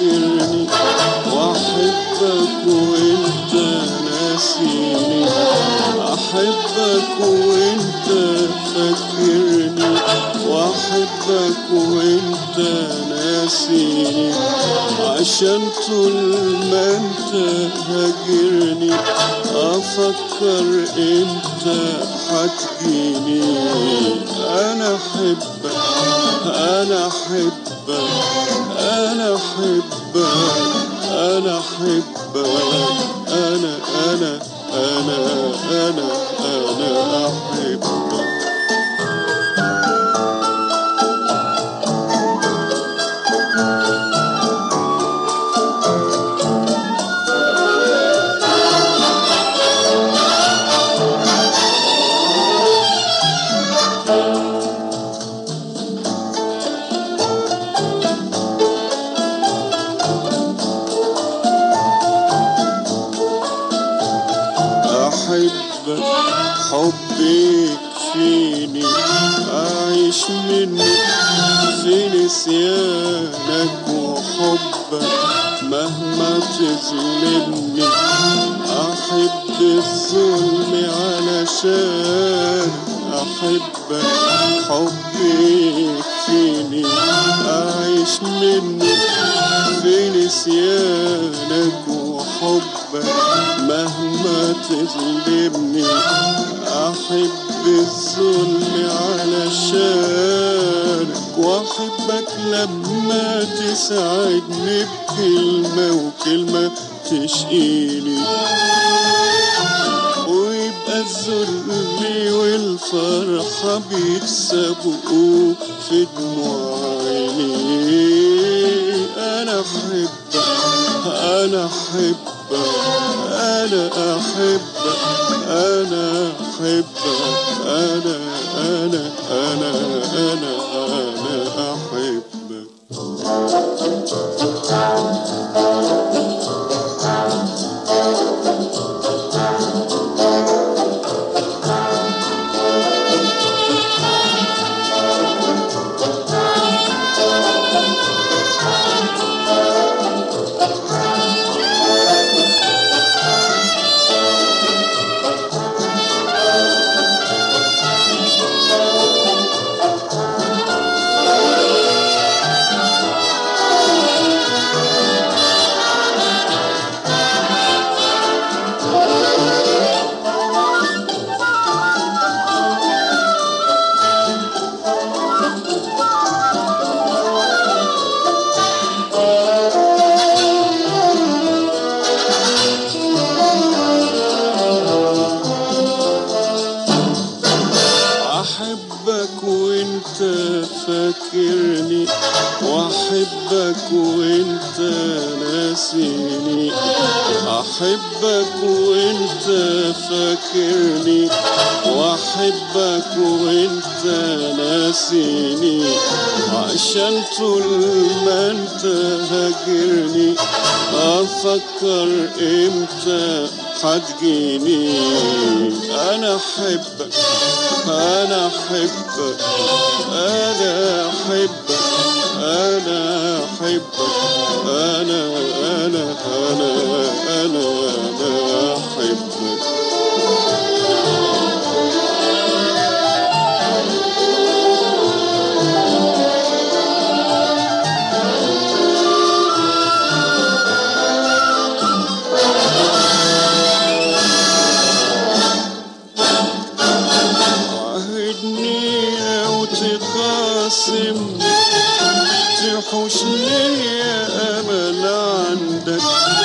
فاكرني واحبك وانت ناسيني احبك وانت فاكرني واحبك وانت ناسيني عشان طول ما انت هاجرني افكر امتى هتجيني انا احبك انا احبك انا احبك انا احبك انا انا انا انا انا احبك أحبك حبي يكفيني أعيش منه في نسيانك وحبك مهما تظلمني أحب الظلم علشان أحبك حبي يكفيني أعيش منه في نسيانك وحبك مهما تظلمني أحب الظلم علشانك وأحبك لما تسعدني بكلمة وكلمة تشقيني ويبقى الذل والفرحة بيكسبوا في دموع عيني أنا أحبك أنا أحبك أنا أحبك أنا أحبك أنا أنا أنا أنا أنا أحبك أحبك وانت فاكرني وأحبك وانت ناسيني أحبك وانت فاكرني وأحبك وانت ناسيني عشان طول ما انت هاجرني أفكر امتى هتجيني أنا أحبك أنا أحبك أنا أحبك أنا أحبك أنا أنا أنا أنا أنا أحبك عهدني أو تخاصم تحوش ليا أمل عندك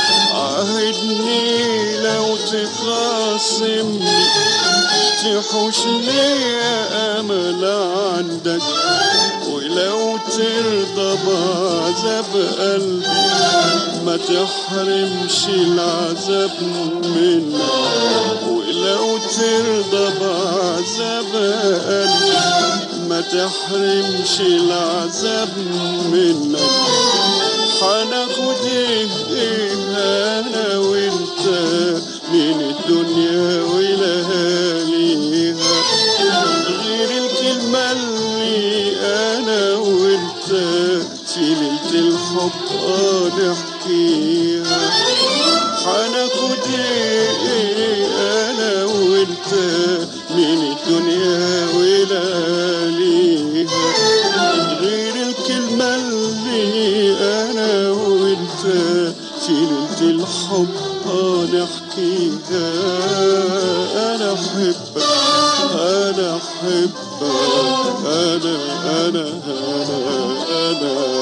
عهدني لو تخاصم تحوش ليا أمل عندك ولو ترضى بعذاب قلبي ما تحرمش العذاب منك ولو ترضى بعذاب قلبي ما تحرمش العذاب منك هناخد ايه إيه انا وانت من الدنيا ولياليها غير الكلمة اللي انا وانت في ليلة الحب الحب آه نحكيها حناخد ايه انا وانت من الدنيا ولياليها غير الكلمة اللي انا وانت في ليلة الحب آه نحكيها انا احبك انا احبك انا انا انا انا